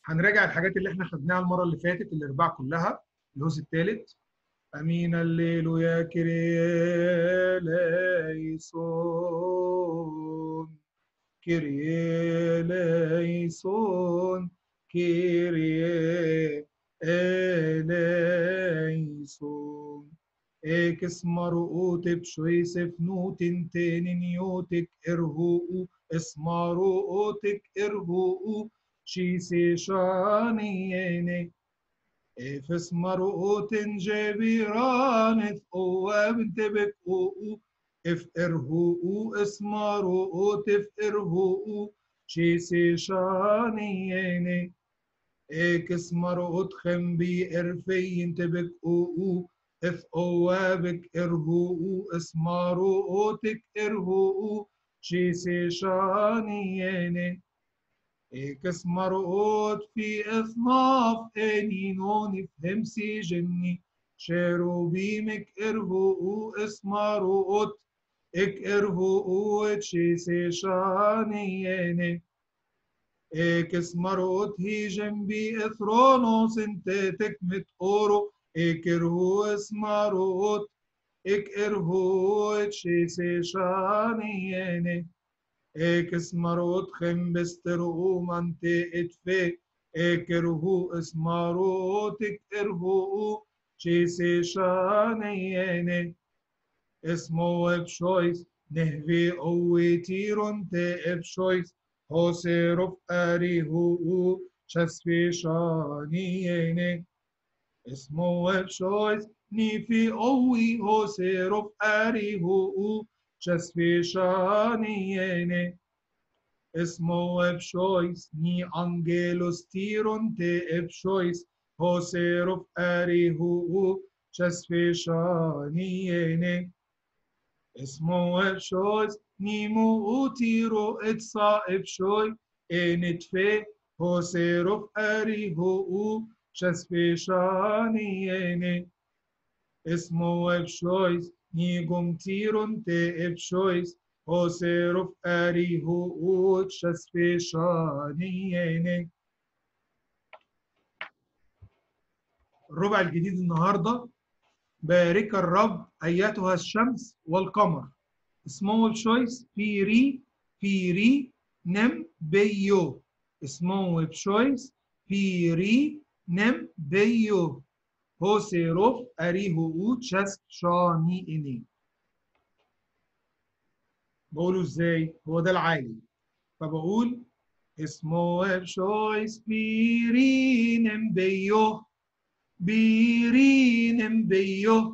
هنراجع الحاجات اللي احنا خدناها المره اللي فاتت الارباع كلها الهوس الثالث امين الليل يا كريليسون كريليسون كريليسون اكس مرقوت بشويسف نوتن تاني نيوتك ارهوء اسمرقوتك ارهوء شيسي شانيني افس مرقوتن جبيران قوة بنت بكوء اف ارهوء اسمرقوت اف ارهوء شيسي شانيني اكس مرقوت خنبي ارفي انت بكوء اف قوابك ارهوء اسمرقوتك ارهوء شيسي شانيني اكس مرقوت في اصناف انينون فهمسي جني شيروبيمك ارهوء اسمرقوت اك ارهوء شيسي شانيني اكس مرقوت هي جنبي اثرونوس انت تكمت اورو اك ارهو اسمرقوت اك ارهو شيسي شانيني اك اسمروت خم بسترهو منتي اتفي اك ارهو اسمروت اك ارهو شيسي شانيني اسمو ابشويس نهفي قوي تيرون تي ابشويس هوسيروف اريهو شسفي شانيني اسمو ابشويس نيفي قوي هوسيروف اريهو شسفي شانيني اسمو ابشويس ني انجيلوس تيرون تي ابشويس هوسيروف اريهو شسفي شانيني اسمو ابشويس نيمو تيرو اتسا ابشوي انتفي هوسيروف اريهو شسفي شانيني اسمو ابشويس نيجوم تيرون تي ابشويس هوسيروف اريهو شسفي شانيني الربع الجديد النهارده بارك الرب ايتها الشمس والقمر اسمه تشويس في ري في ري نم بيو اسمه تشويس في ري نم بيو هو سيروف اريهو او تشاس شاني اني بقوله ازاي هو ده العالي فبقول اسمه تشويس في ري نم بيو بيرين بيو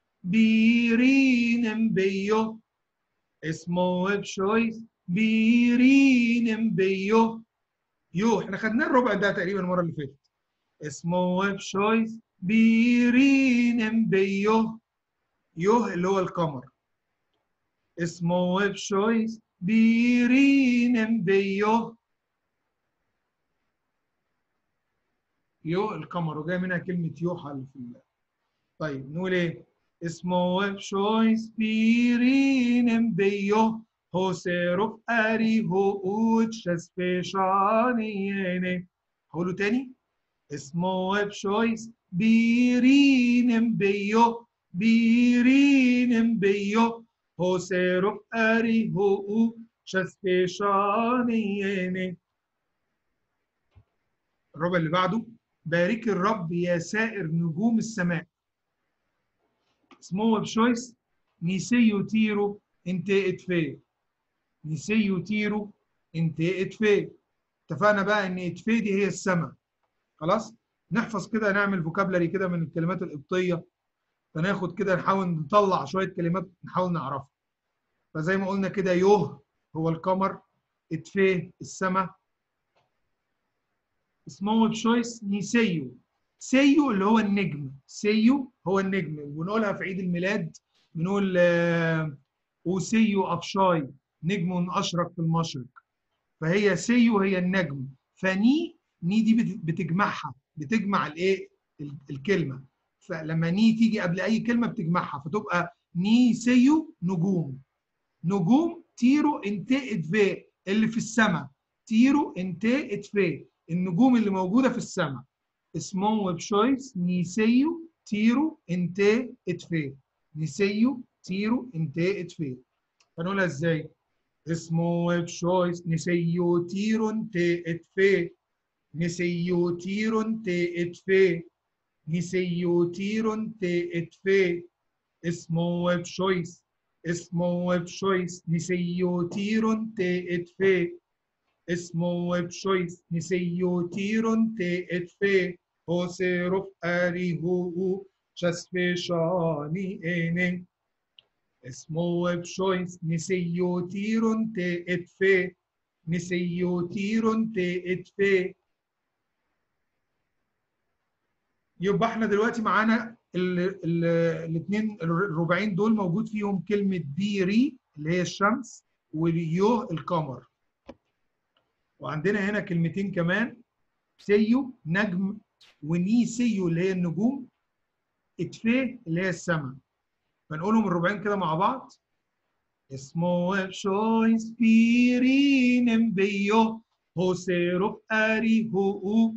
بيرين بيو اسمه بشويس بيرين بيو يو احنا خدناه الربع ده تقريبا المره اللي فاتت اسمه بشويس بيرين بيو يو اللي هو القمر اسمه بشويس بيرين بيو يو القمر وجاي منها كلمة يوحى اللي في الله. طيب نقول ايه؟ اسمه شويس بيرين بيو هو سيروف اري هو اوتش سبيشانيني هقوله تاني اسمه شويس بيرين بيو بيرين بيو هو سيروف اري هو اوتش سبيشانيني الربع اللي بعده بارك الرب يا سائر نجوم السماء اسمه بشويس نيسيو تيرو انت اتفي نيسيو تيرو انت اتفي اتفقنا بقى ان اتفي دي هي السماء خلاص نحفظ كده نعمل فوكابلري كده من الكلمات القبطيه فناخد كده نحاول نطلع شويه كلمات نحاول نعرفها فزي ما قلنا كده يوه هو القمر اتفي السماء اسمه بشويس نيسيو سيو اللي هو النجم سيو هو النجم ونقولها في عيد الميلاد بنقول آه وسيو ابشاي نجم اشرق في المشرق فهي سيو هي النجم فني ني دي بتجمعها بتجمع الايه الكلمه فلما ني تيجي قبل اي كلمه بتجمعها فتبقى ني سيو نجوم نجوم تيرو انت اتفي اللي في السماء تيرو انت اتفي النجوم اللي موجوده في السماء اسمه بشويس نيسيو تيرو انتي اتفي نيسيو تيرو انتي اتفي هنقولها ازاي اسمه بشويس نيسيو تيرو انتي اتفي نيسيو تيرو انتي اتفي نيسيو تيرو انتي اتفي اسمه بشويس اسمه بشويس نيسيو تيرو انتي اتفي اسمه بشويس نسيو تيرون تي اتفي هو سيروف اري هو شسفي شاني اني اسمه بشويس نسيو تيرون تي اتفي نسيو تيرون تي اتفي يبقى احنا دلوقتي معانا الاثنين الربعين دول موجود فيهم كلمه بيري اللي هي الشمس واليو القمر وعندنا هنا كلمتين كمان سيو نجم وني سيو اللي هي النجوم اتفي اللي هي السماء فنقولهم الربعين كده مع بعض اسمه شويس بيرين بيو هو سيروف اري هو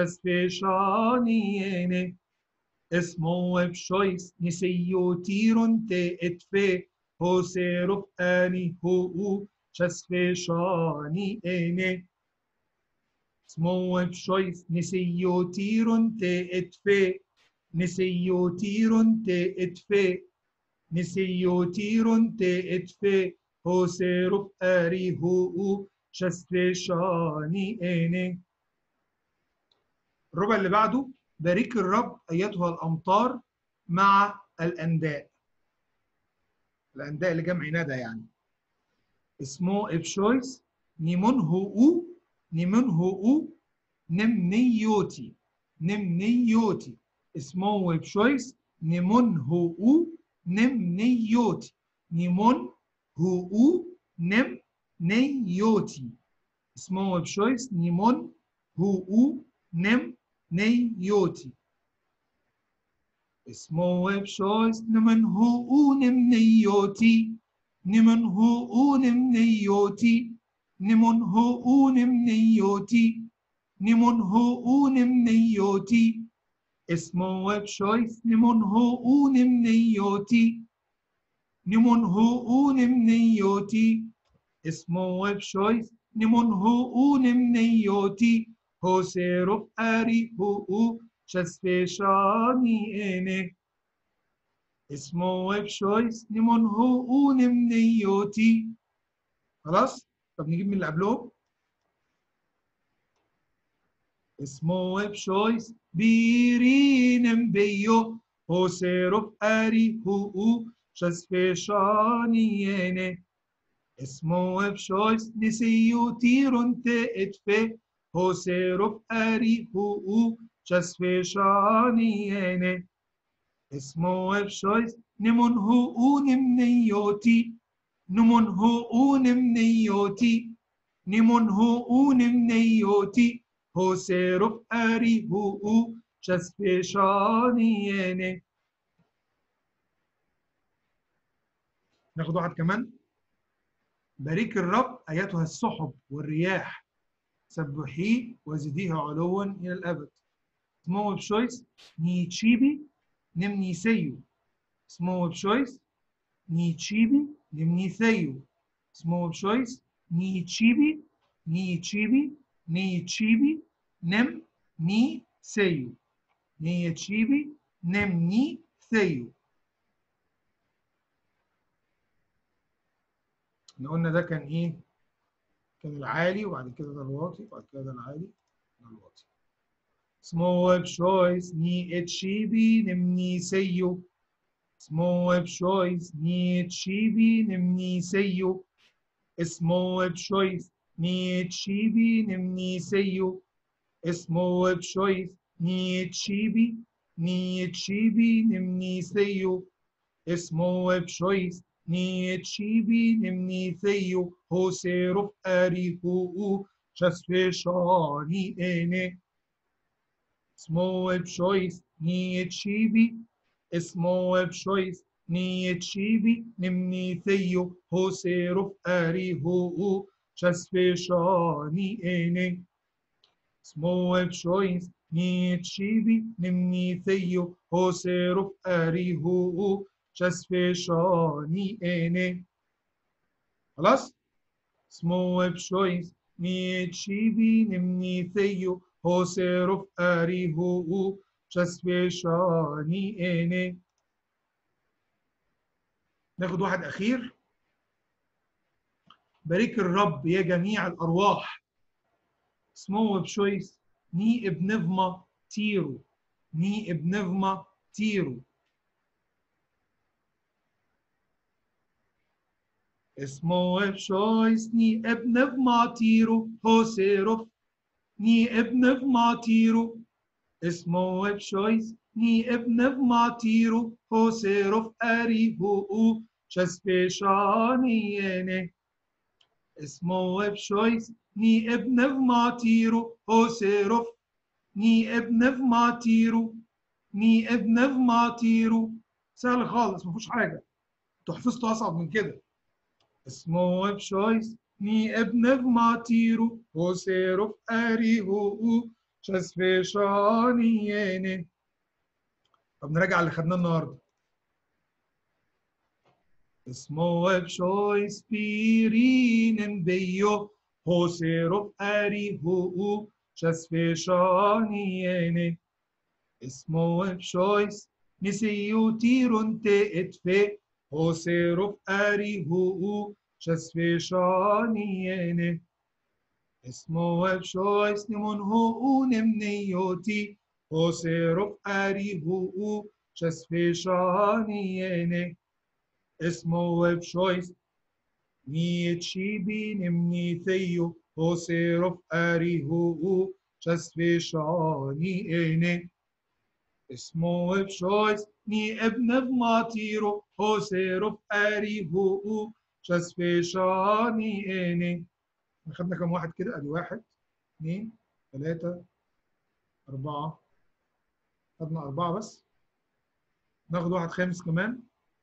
شسفيشانيين اسمه بشويس نسيو تيرون تي اتفي هو سيروف اري هو شسفيشانيين اسمه بشويس نسيو تيرون تي اتفي نسيو تيرون تي اتفي نسيو تيرون تي اتفي هو سيروف اري هو شسفيشاني اني الربع اللي بعده بارك الرب ايتها الامطار مع الانداء الانداء اللي جمع ندى يعني اسمه ابشويس نيمون هو نيمون هو نمنيوتي نمنيوتي اسمه ابشويس نيمون هو نمنيوتي نيمون هو نم نيوتي اسمه بشويس نيمون هو نم نيوتي اسمه بشويس نمن هو نم نيوتي نمن هو نم نيوتي نمن هو نم نيوتي نمن هو نم نيوتي اسمه بشويس نمن هو نم نيوتي نمون هو نمنيوتي اسمه بشويس نمون هو نمنيوتي هو سيروف اري هو شسفيشاني اني اسمه بشويس نمون هو نمنيوتي خلاص طب نجيب من اللي قبلهم اسمه بشويس بيرين بيو هو سيروف اري هو شسفيشانيene اسمه بشويس نسيو تيرون تأتفي هو سيروف أري هو شسفيشانيene اسمه بشويس نمون هو نمنيوتي نمون هو نمنيوتي نمون هو نمنيوتي هو سيروف أري هو شسفيشانيene ناخد واحد كمان بارك الرب ايتها السحب والرياح سبحيه وزديه علوا الى الابد اسمه بشويس نيتشيبي نمنيسيو اسمه بشويس نيتشيبي نمنيسيو اسمه بشويس نيتشيبي نيتشيبي نيتشيبي نم ني سيو نيتشيبي نم ني سيو احنا قلنا ده كان ايه؟ كان العالي وبعد كده ده الواطي وبعد كده ده العالي ده الواطي. Small choice ni etshibi nimni seyo. Small choice ni etshibi nimni seyo. Small choice ni etshibi nimni seyo. Small choice ni etshibi ni etshibi nimni seyo. Small choice ni chibi nimni theyu ho seruf ari hu chasveshani ene small choice ni chibi small choice ni chibi nimni theyu ho seruf ari hu chasveshani ene små choice ni chibi nimni theyo hoseruf arihu شسفشاني ene خلاص små choice ni chibi nimni theyo hoseruf arihu شسفشاني ene ناخد واحد اخير بارك الرب يا جميع الارواح سمو بشويس ني ابنفما تيرو ني ابنفما تيرو اسمو بشويس ني ابنفما تيرو هوسيروف ني ابنفما تيرو اسمو بشويس ني ابنفما تيرو هوسيروف اريهو شسبشانينه اسمه بشويس ني ابن ماتيرو هوسيروف ني ابن ماتيرو ني ابن ماتيرو سهل خالص ما فيهوش حاجه انتوا حفظتوا اصعب من كده اسمه بشويس ني ابن ماتيرو هوسيروف اريهو شسفشانينه طب نراجع اللي خدناه النهارده اسمه بشويس بيرين بيو هوسيروف أريهو شسفشانينه اسمه بشويس نسيو تيرون تأتفي هوسيروف أريهو شسفشانينه اسمه بشويس نمون هو نمنيوتي هوسيروف أريهو شسفشانينه اسمه بشويس ني تشيبي نمني ثيو هوسيروف أريهو شسفشاني إني اسمه بشويس ني ابن بماتيرو هوسيروف أريهو شسفشاني إني خدنا كم واحد كده ادي واحد اثنين ثلاثة أربعة خدنا أربعة بس ناخد واحد خامس كمان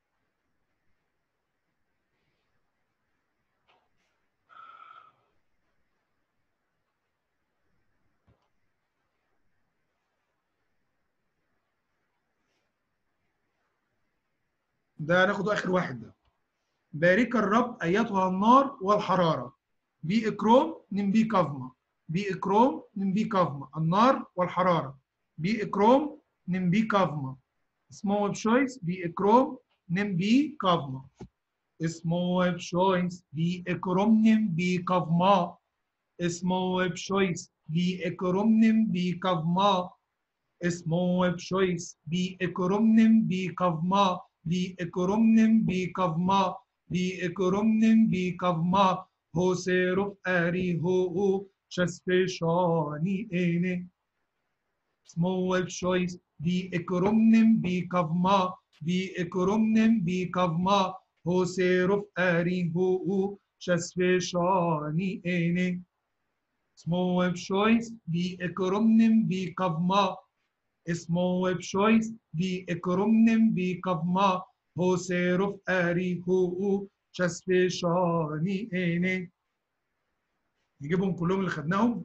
ده ناخده اخر واحد ده بارك الرب ايتها النار والحراره بي اكروم نم بي كافما بي اكروم نم بي كافما النار والحراره بي اكروم نم بي كافما اسمه بشويس بي اكروم نم بي كافما اسمه بشويس بي اكروم نم بي كافما اسمه بشويس بي اكروم نم بي كافما اسمه بشويس بي اكروم نم بي كافما بإكرمن بكفما بإكرمن بكفما هو سيرف أري هو شسفشاني إني سمو بشويس بإكرمن بكفما بإكرمن بكفما هو سيرف أري هو شسفشاني إني سمو بشويس بإكرمن بكفما اسمه بشويس بإكرمن بكفما هو سيرف أري هو شسفشاني إني نجيبهم كلهم اللي خدناهم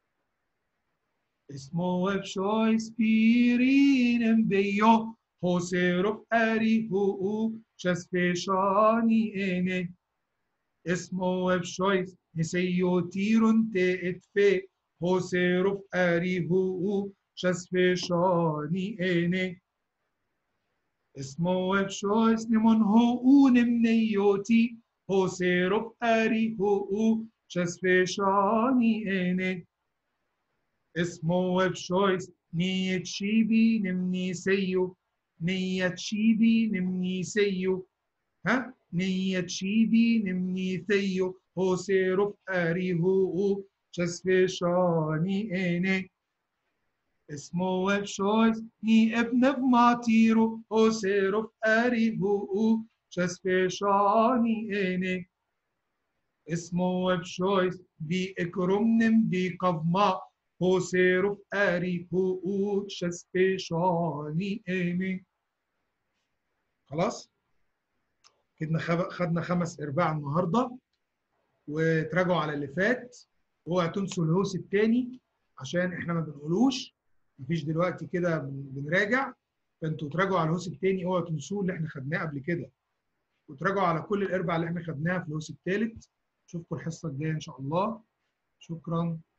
اسمه بشويس بيرين بيو هو سيرف أري هو شسفشاني إني اسمه بشويس نسيو تيرون تأتفي هو سيرف أري هو شسفشاني إني اسمه بشويس نمون هو نمنيوتي هو سيرف أري هو شسفشاني إني اسمه بشويس نية شيبي نمني سيو نية شيبي نمني سيو ها نية شيبي نمني ثيو هو سيرف أري هو شسفشاني إني اسمه بشويس ني ابن بماتيرو او سيرف اري هو شسفشاني اني اسمه بشويس بي اكرمنم بي قفما هو سيرف اري هو شسفشاني اني خلاص كده خدنا خمس ارباع النهارده وتراجعوا على اللي فات اوعوا تنسوا الهوس الثاني عشان احنا ما بنقولوش مفيش دلوقتي كده بنراجع فانتوا تراجعوا على الهوس الثاني اوعوا تنسوه اللي احنا خدناه قبل كده وتراجعوا على كل الاربع اللي احنا خدناها في الهوس الثالث اشوفكم الحصه الجايه ان شاء الله شكرا